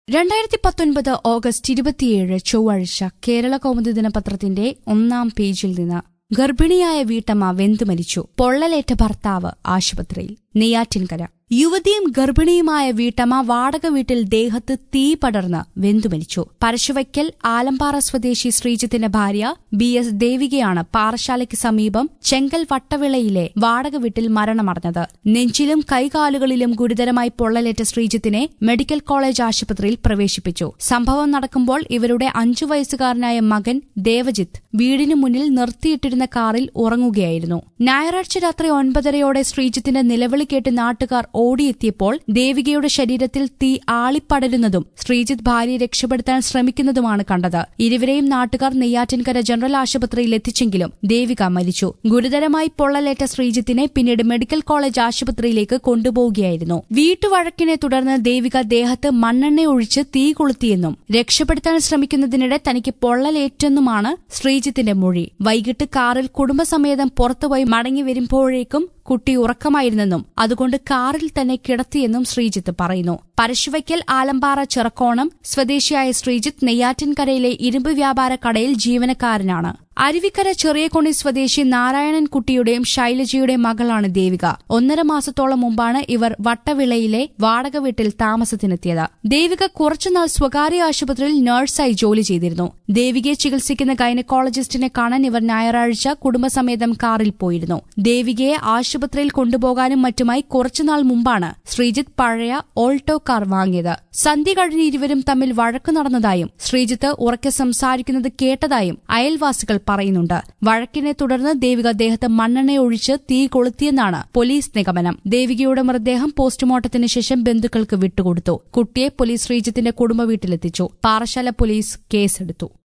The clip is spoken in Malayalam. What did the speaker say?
രണ്ടായിരത്തി പത്തൊൻപത് ഓഗസ്റ്റ് ഇരുപത്തിയേഴ് ചൊവ്വാഴ്ച കേരള കൗമുദി ദിനപത്രത്തിന്റെ ഒന്നാം പേജിൽ നിന്ന് ഗർഭിണിയായ വീട്ടമ്മ വെന്തു മരിച്ചു പൊള്ളലേറ്റ ഭർത്താവ് ആശുപത്രിയിൽ നെയ്യാറ്റിൻകര യുവതിയും ഗർഭിണിയുമായ വീട്ടമ്മ വാടക വീട്ടിൽ ദേഹത്ത് തീ പടർന്ന് വെന്തു മരിച്ചു പരശുവയ്ക്കൽ ആലമ്പാറ സ്വദേശി ശ്രീജിത്തിന്റെ ഭാര്യ ബി എസ് ദേവികയാണ് പാറശാലയ്ക്ക് സമീപം ചെങ്കൽ വട്ടവിളയിലെ വാടക വീട്ടിൽ മരണമടഞ്ഞത് നെഞ്ചിലും കൈകാലുകളിലും ഗുരുതരമായി പൊള്ളലേറ്റ ശ്രീജിത്തിനെ മെഡിക്കൽ കോളേജ് ആശുപത്രിയിൽ പ്രവേശിപ്പിച്ചു സംഭവം നടക്കുമ്പോൾ ഇവരുടെ അഞ്ചു വയസ്സുകാരനായ മകൻ ദേവജിത്ത് വീടിനു മുന്നിൽ നിർത്തിയിട്ടിരുന്ന കാറിൽ ഉറങ്ങുകയായിരുന്നു ഞായറാഴ്ച രാത്രി ഒൻപതരയോടെ ശ്രീജിത്തിന്റെ നിലവിളി കേട്ട് നാട്ടുകാർ ഓടിയെത്തിയപ്പോൾ ദേവികയുടെ ശരീരത്തിൽ തീ ആളിപ്പടരുന്നതും ശ്രീജിത്ത് ഭാര്യയെ രക്ഷപ്പെടുത്താൻ ശ്രമിക്കുന്നതുമാണ് കണ്ടത് ഇരുവരെയും നാട്ടുകാർ നെയ്യാറ്റിൻകര ജനറൽ ആശുപത്രിയിൽ എത്തിച്ചെങ്കിലും ദേവിക മരിച്ചു ഗുരുതരമായി പൊള്ളലേറ്റ ശ്രീജിത്തിനെ പിന്നീട് മെഡിക്കൽ കോളേജ് ആശുപത്രിയിലേക്ക് കൊണ്ടുപോവുകയായിരുന്നു വീട്ടുവഴക്കിനെ തുടർന്ന് ദേവിക ദേഹത്ത് മണ്ണെണ്ണ ഒഴിച്ച് തീ കൊളുത്തിയെന്നും രക്ഷപ്പെടുത്താൻ ശ്രമിക്കുന്നതിനിടെ തനിക്ക് പൊള്ളലേറ്റെന്നുമാണ് ശ്രീജിത്തിന്റെ മൊഴി വൈകിട്ട് കാറിൽ കുടുംബസമേതം പുറത്തുപോയി മടങ്ങി വരുമ്പോഴേക്കും കുട്ടി ഉറക്കമായിരുന്നെന്നും അതുകൊണ്ട് കാറിൽ തന്നെ കിടത്തിയെന്നും ശ്രീജിത്ത് പറയുന്നു പരശുവയ്ക്കൽ ആലമ്പാറ ചിറക്കോണം സ്വദേശിയായ ശ്രീജിത്ത് നെയ്യാറ്റിൻകരയിലെ ഇരുമ്പ് വ്യാപാര കടയിൽ ജീവനക്കാരനാണ് അരുവിക്കര ചെറിയകൊണി സ്വദേശി നാരായണൻ കുട്ടിയുടെയും ശൈലജയുടെയും മകളാണ് ദേവിക ഒന്നര മാസത്തോളം മുമ്പാണ് ഇവർ വട്ടവിളയിലെ വാടക വീട്ടിൽ താമസത്തിനെത്തിയത് ദേവിക കുറച്ചുനാൾ സ്വകാര്യ ആശുപത്രിയിൽ നഴ്സായി ജോലി ചെയ്തിരുന്നു ദേവികയെ ചികിത്സിക്കുന്ന ഗൈനക്കോളജിസ്റ്റിനെ കാണാൻ ഇവർ ഞായറാഴ്ച കുടുംബസമേതം കാറിൽ പോയിരുന്നു ദേവികയെ ആശുപത്രിയിൽ കൊണ്ടുപോകാനും മറ്റുമായി കുറച്ചുനാൾ മുമ്പാണ് ശ്രീജിത്ത് പഴയ ഓൾട്ടോ കാർ വാങ്ങിയത് സന്ധ്യ കഴിഞ്ഞ് ഇരുവരും തമ്മിൽ വഴക്കു നടന്നതായും ശ്രീജിത്ത് ഉറക്കെ സംസാരിക്കുന്നത് കേട്ടതായും അയൽവാസികൾ പറയുന്നുണ്ട് വഴക്കിനെ തുടർന്ന് ദേവിക ദേഹത്ത് മണ്ണെണ്ണ ഒഴിച്ച് തീ കൊളുത്തിയെന്നാണ് പോലീസ് നിഗമനം ദേവികയുടെ മൃതദേഹം പോസ്റ്റ്മോർട്ടത്തിന് ശേഷം ബന്ധുക്കൾക്ക് വിട്ടുകൊടുത്തു കുട്ടിയെ പോലീസ് ശ്രീജിത്തിന്റെ കുടുംബ വീട്ടിലെത്തിച്ചു പാറശാല പോലീസ് കേസെടുത്തു